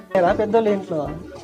ఏరా పెద్దోళ్ళు ఇంట్లో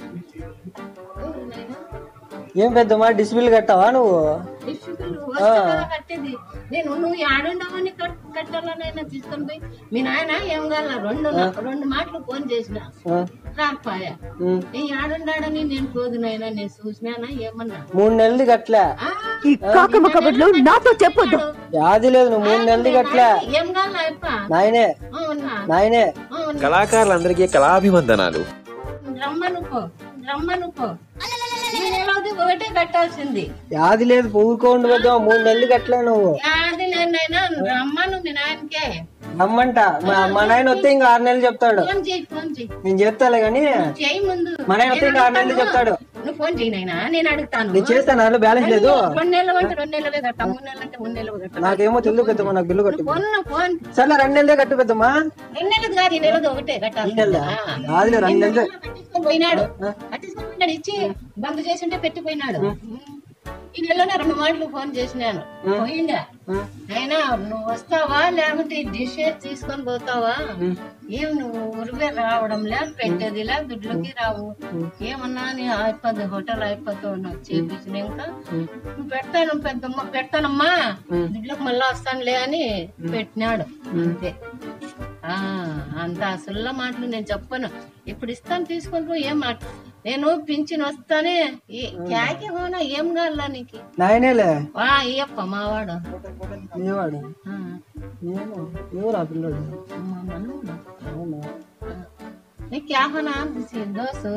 ఏం పెద్దమ్మా డిస్బిల్ కట్టావా నువ్వు ఇసుకలు వస్తే కదా కట్టేది నేను నువ్వు ఆడుండవని కట్టాలనైనా తీసుకొని పోయి మీ నాయన ఏం కాల రెండు రెండు మాటలు ఫోన్ చేసిన ఆ, రాకపోయా ఉమ్. నీ ఆడుండాడని నేను పోదునైనా నేను చూసినానా ఏమన్నా మూడు నెలలు కట్టలే ఆ, ఈ కాకమ్మ కబుర్లు నాతో చెప్పొద్దు వ్యాధి లేదు నువ్వు మూడు నెలలు కట్టలే ఏం కాల అప్ప నాయనే అవునా నాయనే అవునా కళాకారులందరికీ కళాభివందనాలు రమ్మను పో రమ్మను పో ఈ నెలది ఒకటే కట్టాల్సింది వ్యాధి లేదు ఊరుకోండి పెద్దమ్మా మూడు నెలలు కట్టలే నువ్వు అది నేనైనా రమ్మను మీ నాయనకే రమ్మంట మా మా నాయన వస్తే ఇంకా ఆరు నెలలు చెప్తాడు ఫోన్ చేయి ఫోన్ చేయి నేను చెప్తాలే కానీ చేయి ముందు మా నాయన వస్తే ఇంకా ఆరు నెలలు చెప్తాడు నువ్వు ఫోన్ చేయి నాయనా నేను అడుగుతాను నేను చేస్తాను అందులో బ్యాలెన్స్ లేదు రెండు నెలలు అంటే రెండు నెలలే కట్టా మూడు నెలలు అంటే మూడు నెలలు కట్టా నాకేమో తెలియదు పెద్దమ్మా నాకు బిల్లు కట్టు ఫోన్ ఫోన్ సరే రెండు నెలలే కట్టు పెద్దమ్మా రెండు నెలలు కాదు ఈ నెలది ఒకటే కట్టాలి ఈ నెల రాదులే రెండు నెలలు కట్టించుకొని పోయినాడు కట్టించుకొని పోయినాడు ఇచ్చి బంద్ చేసింటే పెట్టిపోయినాడు ఈ నెలలోనే రెండు మాటలు ఫోన్ చేసినాను పోయిందా అయినా నువ్వు వస్తావా లేకుంటే ఈ డిష్ తీసుకొని పోతావా ఏం నువ్వు ఊరికే రావడం లే పెట్టేది లే దుడ్లకి రావు ఏమన్నా నీ అయిపోద్ది హోటల్ అయిపోతావు నాకు చేపించినాక నువ్వు పెడతాను పెద్దమ్మ పెడతానమ్మా దుడ్లకు మళ్ళా వస్తానులే అని పెట్టినాడు అంతే ఆ అంత అసలు మాటలు నేను చెప్పను ఇప్పుడు ఇస్తాను తీసుకొని పోయి ఏం మాట నేను పింఛన్ వస్తానే ఈ క్యాకి హోనా ఏం కావాలా నీకు నాయనేలే వా అయ్యప్ప మావాడు ఏవాడు ఆ, ఏమో ఎవరు ఆ పిల్లోడు మా మనవడు. అవునా ये क्या होना దోసు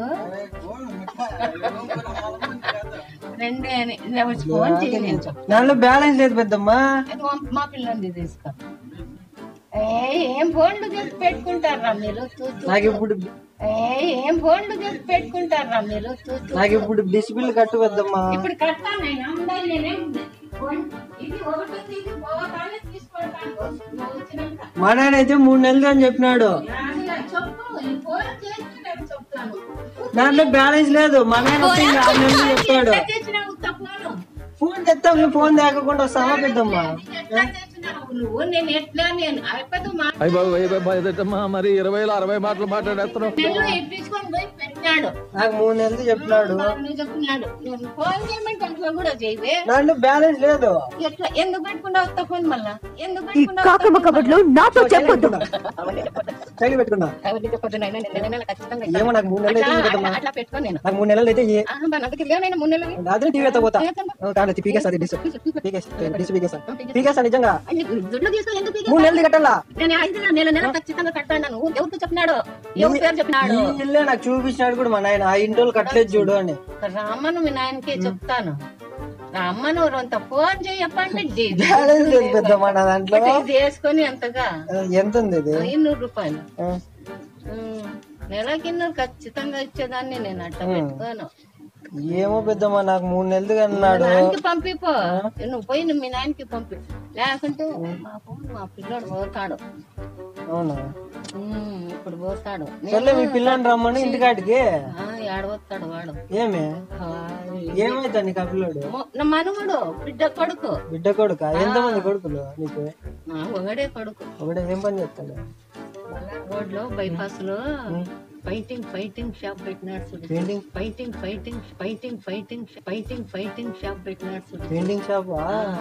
రెండే అని నేను వచ్చి ఫోన్ చేయి నేను చెప్తా. దాంట్లో బ్యాలెన్స్ లేదు పెద్దమ్మా అది మా- మా పిల్లంది తీసుకో ఏ ఏం ఫోన్లు చేసి పెట్టుకుంటారా మీరు తూ తూ. నాకు ఇప్పుడు ఏ ఏం ఫోన్లు చేసి పెట్టుకుంటారా మీరు తూ తూ. నాకు ఇప్పుడు డిస్బిల్ కట్టు పెద్దమ్మా ఇప్పుడు కట్టాను నేను ఉండాలి నేనేం ఫోన్- ఇది ఒకటి ఉంది, ఇది పోగానే తీసుకుంటాను నువ్వు వచ్చినాక మా నాయన అయితే మూడు నెలలు అని చెప్పినాడు రాజుగా చెప్పు ఈ ఫోన్ చేసి నేను చెప్తాను దాంట్లో బ్యాలెన్స్ లేదు మా నాయన వస్తే ఇంకా ఆరు నెలలు చెప్తాడు ఎట్లా తెచ్చినావు ఉత్త ఫోను? ఫోన్ తెస్తాం నువ్వు ఫోన్ తేకుండా వస్తావా పెద్దమ్మా ఎట్లా తెచ్చినావు నువ్వు నేను ఎట్లా నేను అయిపోతూ మా అయ్య బాబు అయ్య బాబు ఎదటమ్మా మరి ఇరవైలో అరవై మాటలు మాట్లాడేస్తున్నావు నెల్లు ఇప్పించుకొని పోయి పెట్టినాడు నాకు మూడు నెలలు చెప్పినాడు నువ్వు చెప్పినాడు నేను ఫోన్ చేయమంటే అట్లా కూడా చేయవే దాంట్లో బ్యాలెన్స్ లేదు ఎట్లా ఎందుకు పెట్టుకున్నావు ఉత్త ఫోన్ మళ్ళా ఎందుకు ఈ కాకమ్మ కబుర్లు నాతో చెప్పొద్దు చైలు పెట్టుకున్నా అవన్నీ చెప్పొద్దు నాయనా, నేను నెల నెల ఖచ్చితంగా ఇస్తాను. ఏమో నాకు మూడు నెలలు అయితే అట్లా- పెద్దమ్మా అట్లా పెట్టుకో నేను నాకు మూడు నెలలు అయితే ఏ- ఆహా, మరి నాకు తెలియదు నాయనా, మూడు నెలలు రాత్రి టీవీ ఎత్త పోతా కాబట్టి పీకేస్తా డిస్ పీకేస్తా డిస్ పీకేస్తా పీకేస్తా నిజంగా అన్ని దుడ్లు తీసుకొని ఎందుకు పీకేస్తావు? మూడు నెలలు కట్టాలా నేను ఐదు నెల నెల ఖచ్చితంగా కట్టాను నువ్వు ఎవరితో చెప్పినాడు ఎవరి పేరు చెప్పినాడు ఈ ఇల్లే నాకు చూపించినాడు కూడా మా నాయన ఆ ఇంటి కట్టలేదు చూడు అని రామ్మను మీ నాయనకే చెప్తాను రామ్మను అంత ఫోన్ చేయప్పంటే బ్యాలెన్స్ లేదు పెద్దమ్మా నా దాంట్లో ఇది వేసుకొని అంతగా ఆ, ఎంత ఉంది ఇది ఐనూరు రూపాయలు ఆ, ఉమ్, నెలకి ఇన్నూరు ఖచ్చితంగా ఇచ్చేదాన్ని నేను అట్ట పెట్టుకోను ఏమో పెద్దమ్మా నాకు మూడు నెలలు అన్నాడు నాయనకి పంపిపో నువ్వు పోయి నువ్వు మీ నాయనకి పంపి లేకుంటే మా ఫోన్ మా పిల్లోడు పోతాడు అవునా ఉమ్, ఇప్పుడు పోతాడు సర్లే మీ పిల్లని రమ్మని ఇంటికాటికి ఆ, ఏడవస్తాడు వాడు ఏమే ఆ, ఏమైతా నీకు ఆ పిల్లోడు మొ- నా మనవడు బిడ్డ కొడుకు బిడ్డ కొడుక ఎంతమంది కొడుకులు నీకు నా ఒకడే కొడుకు ఒకటే ఏం పని చేస్తాడు రోడ్ లో బైపాస్ లో ఫైటింగ్ ఫైటింగ్ షాప్ పెట్టినాడు చూడు painting fighting fighting fighting fighting fighting fighting shop పెట్టినాడు చూడు పెయింటింగ్ షాప్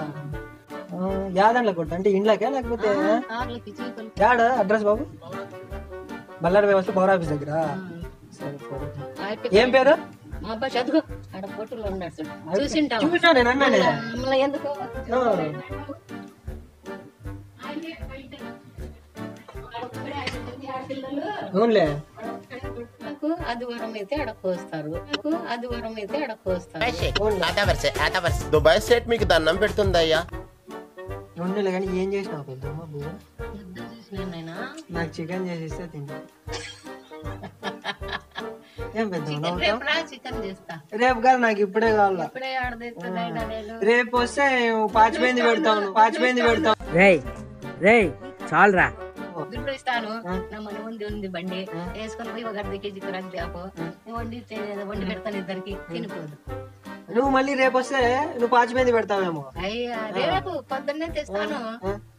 యాదండ్ల కొట్టు అంటే ఇండ్లకే లేకపోతే కార్లకి చీకలు యాడ అడ్రస్ బాబు బల్లారి వ్యవస్థ పవర్ ఆఫీస్ దగ్గర సరే సరే ఏం పేరు మా అబ్బాయి చదువు ఆడ ఫోటోలో ఉన్నాడు చూడు చూసింటావు చూసా నేను అన్నానే మమ్మల్ని ఎందుకు ఆ, ఆయనే fighting. ఆడొక్కడే ఆయన మంది ఆడపిల్లలు అవునులే నాకు ఆదివారం అయితే ఆడ కోస్తారు నాకు ఆదివారం అయితే ఆడ కోస్తారు ఆటవర్సే ఆటవర్సే దుబాయ్ స్టేట్ మీకు దండం పెడుతుందయ్యా అవునులే కానీ ఏం చేసినావు పెద్దమ్మ బువ్వ యుద్ధం చూసినాను నాయనా నాకు చికెన్ చేసిస్తే తింటా ఏం పెద్దమ్మ నవ్వుతావ్? రేపు రా చికెన్ చేస్తా రేపు కాదు నాకు ఇప్పుడే కావాలా ఇప్పుడే ఆడదైతుందైనా నేను రేపు వస్తే పాచిపోయింది పెడతాను పాచిపోయింది పెడతావు రేయ్ రేయ్ చాలరా దుడ్డు ఇస్తాను నా మన ఉంది ఉంది బండి వేసుకొని పోయి ఒక అర్ధ కేజీ కూర తేపో వండి తే- వండి పెడతాను ఇద్దరికి తినిపోదు నువ్వు మళ్ళీ రేపు వస్తే నువ్వు పాచిపోయింది పెడతావేమో అయ్యా రేపు పొద్దున్నే తెస్తాను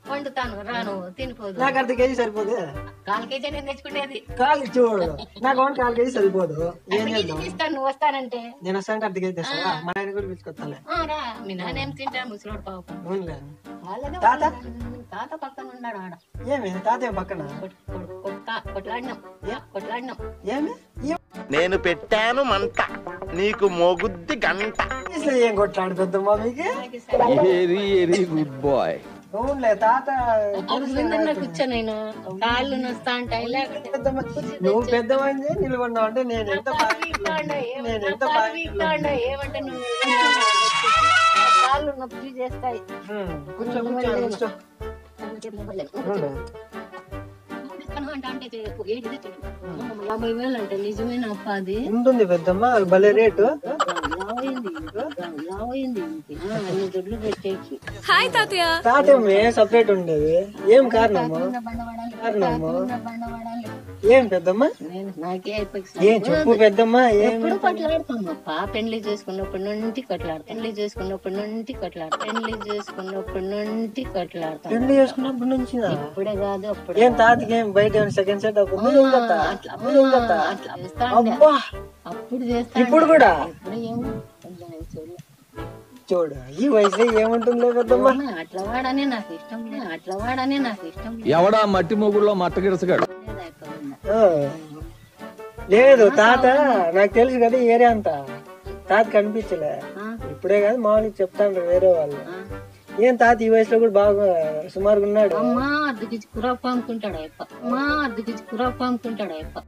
వండుతాను రాను తినిపోదు నాకు అర్ధ కేజీ సరిపోదు కాల్ కేజీ నేను తెచ్చుకునేది కాలు చూడు నాకు ఓన్ కాలు కేజీ సరిపోదు ఏం ఇది చేద్దాం తీస్తాను నువ్వు వస్తానంటే నేను వస్తానంటే అర్ధ కేజీ తెస్తావా మా ఆయన కూడా పిలుచుకొస్తాలే ఆ, రా మీ నాన్న ఏం తింటాను ముసలోడు పాపం అవునులే వాళ్ళదే తాత? వాళ్ళ- తాత పక్కన ఉన్నాడు ఆడ ఏమి తాతయ్య పక్కన కొట్- కొట్- కొట్ట- కొట్లాడినాం కొట్లాడినాం ఏమి ఏం నేను పెట్టాను మంట నీకు మోగుద్ది గంట చేసినా ఏం కొట్లాడు పెద్దమ్మా మీకు వెరీ వెరీ గుడ్ బాయ్ అవునులే తాత ముందన్న కూర్చో నేను కాళ్ళు నొస్తా ఉంటాయి లేకపోతే పెద్దమ్మ నువ్వు పెద్దమైంది నిలబడినావు అంటే నేను ఎంత కాలు వీక్తాండా, నేను ఏమంటే ఎంత కాలు వీక్తాండా, ఏమంటే నువ్వు కాళ్ళు నొప్పి చేస్తాయి హ్మ్, కూర్చో కూర్చో కూర్చో అవునులే. ఇస్తాను అంటే అంటే చేయకు. ఏంటిది చెప్పు. యాభై వేలు అంటే నిజమేనా అప్ప అది ఉంటుంది పెద్దమ్మ అది భలే రేటు లావైంది లావైంది ఆ, అన్ని దుడ్లు పెట్టేకి తాతమ్మే సపరేట్ ఉండేది ఏం కారణము బండవాడాలి కారణము బండవాడాలి ఏం పెద్దమ్మ నేను నాకే అయిపోయి ఏం చెప్పు పెద్దమ్మ ఏం ఎప్పుడు కొట్లాడతామప్ప పెళ్లి చేసుకున్నప్పటి నుండి కొట్లాడతాం పెళ్లి చేసుకున్నప్పటి నుండి కొట్లాడతాం పెళ్లి చేసుకున్నప్పటి నుండి కొట్లాడతాం పెళ్లి చేసుకున్నప్పటి నుంచి ఇప్పుడే కాదు అప్పుడు ఏం తాతకి ఏం బయట సెకండ్ సెట్ అవుతుంది ఏం కథ? అట్లా ఏం కథ? అట్లా చేస్తా ఉండే. అబ్బా అప్పుడు చేస్తా ఇప్పుడు కూడా ఇప్పుడు ఏమో కొంచెం నేను చూడలే. చూడు ఈ వయసులో ఏముంటుందో పెద్దమ్మ అమ్మా, అట్లా వాడనే నాకు ఇష్టం లేదు అట్లా వాడనే నాకు ఇష్టం లేదు ఎవడా మట్టి మొగుడులో మట్ట గిడసగాడు అయిపోయింది. ఆ. లేదు తాత నాకు తెలుసు కదా ఈ ఏరియా అంతా తాత కనిపించలే ఆ, ఇప్పుడే కాదు మామూలుగా చెప్తాను వేరే వాళ్ళు ఆ. ఏం తాత ఈ వయసులో కూడా బాగా సుమారుగా ఉన్నాడు అమ్మా అద్దెకిచ్చి కురాపు అమ్ముకుంటాడు అయ్యప్ప అమ్మా అద్దెకిచ్చి కురాపు అమ్ముకుంటాడు అయ్యప్ప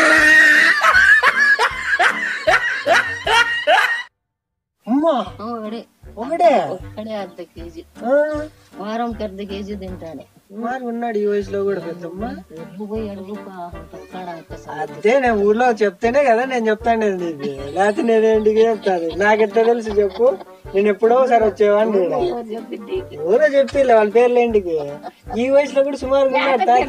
అమ్మా ఆ, ఒకడే ఒకడే ఒక్కడే అర్ధ కేజీ ఆ, వారంకి అర్ధ కేజీ తింటాడే సుమారుగా ఉన్నాడు ఈ వయసులో కూడా పెద్దమ్మ ఎరుపు పోయి అడుగు పక్కడ అదే నేను ఊర్లో చెప్తేనే కదా నేను చెప్తాను నీకు లేకపోతే నేను ఇంటికి చెప్తాను నాకెట్లా తెలుసు చెప్పు నేను ఎప్పుడో ఒకసారి వచ్చేవాడిని ఈడ. చెప్పింది ఎవరో చెప్పిలే వాళ్ళ పేర్లు ఏంటికి ఈ వయసులో కూడా సుమారుగా ఉన్నాడు తాత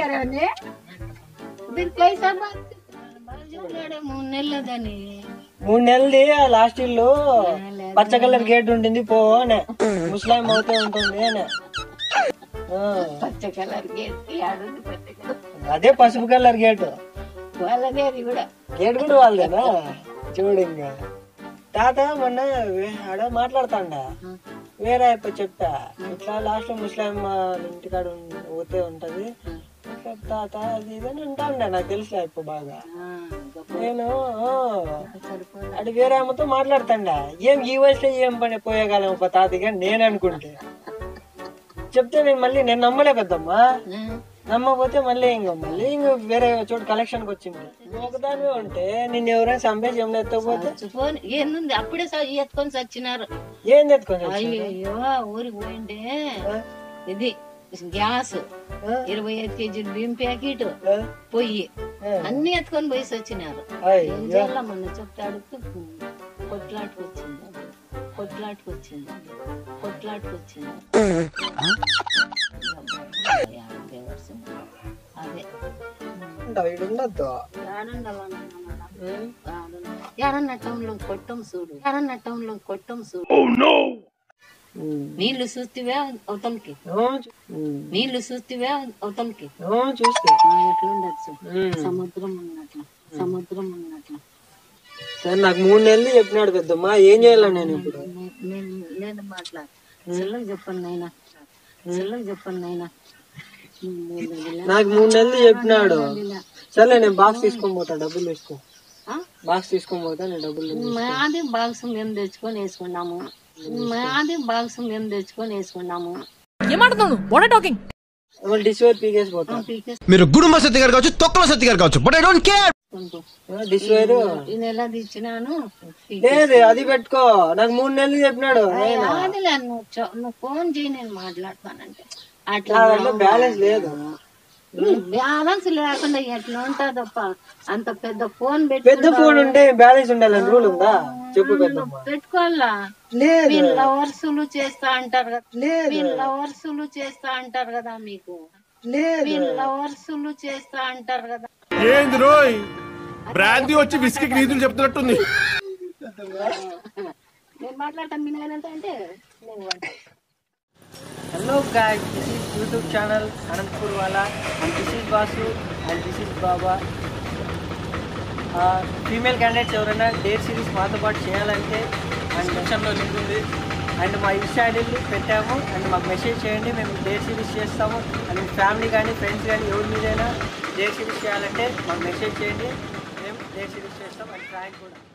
మూడు నెలలని మూడు నెలది ఆ లాస్ట్ ఇల్లు పచ్చ కలర్ గేట్ ఉంటుంది పో అనే ముస్లాం అవుతే ఉంటుంది అనే ఆ, పచ్చ కలర్ గేసి ఆడుంది పచ్చ కలర్ అదే పసుపు కలర్ గేట్ వాళ్ళదే అది కూడా గేట్ కూడా వాళ్ళదేనా చూడు ఇంకా తాత మొన్న వే- ఆడ మాట్లాడుతాండ వేరే అయిపో చెప్పా ఇట్లా లాస్ట్ లో ముస్లాం ఇంటికాడ ఉం- పోతే ఉంటది ఇట్లా తాత అది ఇది అని అంటాండ నాకు తెలుసు అయిపో బాగా ఆ, గొప్ప నేను ఆ, సరిపోదు అది వేరే ఆమెతో మాట్లాడుతాండా ఏం ఈ వయసులో ఏం పని పోయేగాలం ఒక తాతగా నేను అనుకుంటే చెప్తే నేను మళ్ళీ నేను నమ్మలే పెద్దమ్మా ఆ, నమ్మకపోతే మళ్ళీ ఇంక మళ్ళీ ఇంక వేరే చోటు కలెక్షన్ కి వచ్చింది నువ్వు ఒకదానివే ఉంటే నిన్ను ఎవరైనా చంపేసి ఏమైనా ఎత్తకపోతే ఫోన్ ఏంది అప్పుడే స- ఎత్తుకొని చచ్చినారు ఏం తెచ్చుకొని వచ్చావు? అయ్యో ఊరికి పోయింటే ఇది గ్యాస్ ఇరవై ఐదు కేజీలు బియ్యం ప్యాకెట్ ఆ? పొయ్యి ఆ. అన్ని ఎత్తుకొని పోయి వచ్చినారు అయ్యో. ఏం చేయాల మొన్న చెప్తే అడుగుతూ కొట్లాటకు వచ్చింది కొట్లాటకు వచ్చింది కొట్లాటకు వచ్చింది యాభై వర్షం. అదే ఉంటావు, ఈడ ఉండొద్దు ఎడన్న టౌన్లో కొట్టం చూడు ఎడన్న టౌన్లో కొట్టం చూడు నీళ్లు చూస్తేవే అవతలకి ఆ, చూ- ఉమ్. నీళ్లు చూస్తేవే అవతలకి ఆ, చూస్తే ఆ, ఎట్లుండొచ్చు ఉమ్. సముద్రం ఉన్నట్లు సముద్రం ఉన్నట్లు సరే నాకు మూడు నెలలు చెప్పినాడు పెద్దమ్మా ఏం చేయాలి నేను ఇప్పుడు నే- నేను నేను మాట్లాడు చెల్లెకి చెప్పండి నాయన చెల్లెకి చెప్పండి నాయన నాకు మూడు నెలలు చెప్పినాడు సరే నేను బాక్స్ తీసుకొని పోతా డబ్బులు తీసుకో బాక్స్ తీసుకొని పోతా నేను డబ్బులు తీసుకో. మాది బాక్స్ మేము తెచ్చుకొని వేసుకున్నాము మాది బాక్స్ మేము తెచ్చుకొని వేసుకున్నాము మళ్ళీ డిష్ వైర్ పీకేసి పోతా మీరు గుడుంబ సత్తి గారు కావచ్చు తొక్కల సత్తి గారు కావచ్చు but I don't care dish wire ఈ నెల తెచ్చినాను లేదు అది పెట్టుకో నాకు మూడు నెలలు చెప్పినాడు అదిలే నువ్వు చ- నువ్వు ఫోన్ చేయి నేను మాట్లాడతానంటే అట్లా నా దాంట్లో బ్యాలెన్స్ లేదు బ్యాలెన్స్ లేకుండా ఎట్లా ఉంటదప్ప అంత పెద్ద ఫోన్ పెద్ద పెట్టి ఫోన్ ఉంటే బ్యాలెన్స్ ఉండాలని రూల్ ఉందా చెప్పు పెద్దమ్మ పెట్టుకోవాలా లేదు వీళ్ళ లవర్సులు చేస్తా అంటారు కదా లేదు వీళ్ళ లవర్సులు చేస్తా అంటారు కదా మీకు లేదు వీళ్ళ లవర్సులు చేస్తా అంటారు కదా ఏంది రోయ్ బ్రాంతి వచ్చి విస్కీకి నీతులు చెప్తున్నట్టుంది నేను మాట్లాడతాను మీ నాయనంత అంటే నువ్వు అంటావు. Hello guys this is YouTube channel Anantapur వాళ్ళ and this is Basu and this is Baba female candidates ఎవరైనా డేట్ సిరీస్ మాతో పాటు చేయాలంటే అండ్ డిస్క్రిప్షన్లో లింక్ ఉంది అండ్ మా ఇన్స్టా ఐడీలు పెట్టాము అండ్ మాకు మెసేజ్ చేయండి మేము డేట్ సిరీస్ చేస్తాము అండ్ మీ ఫ్యామిలీ కానీ ఫ్రెండ్స్ కానీ ఎవరి మీదైనా డేట్ సిరీస్ చేయాలంటే మాకు మెసేజ్ చేయండి మేము డేట్ సిరీస్ చేస్తాం అండ్ ఫ్రాంక్ కూడా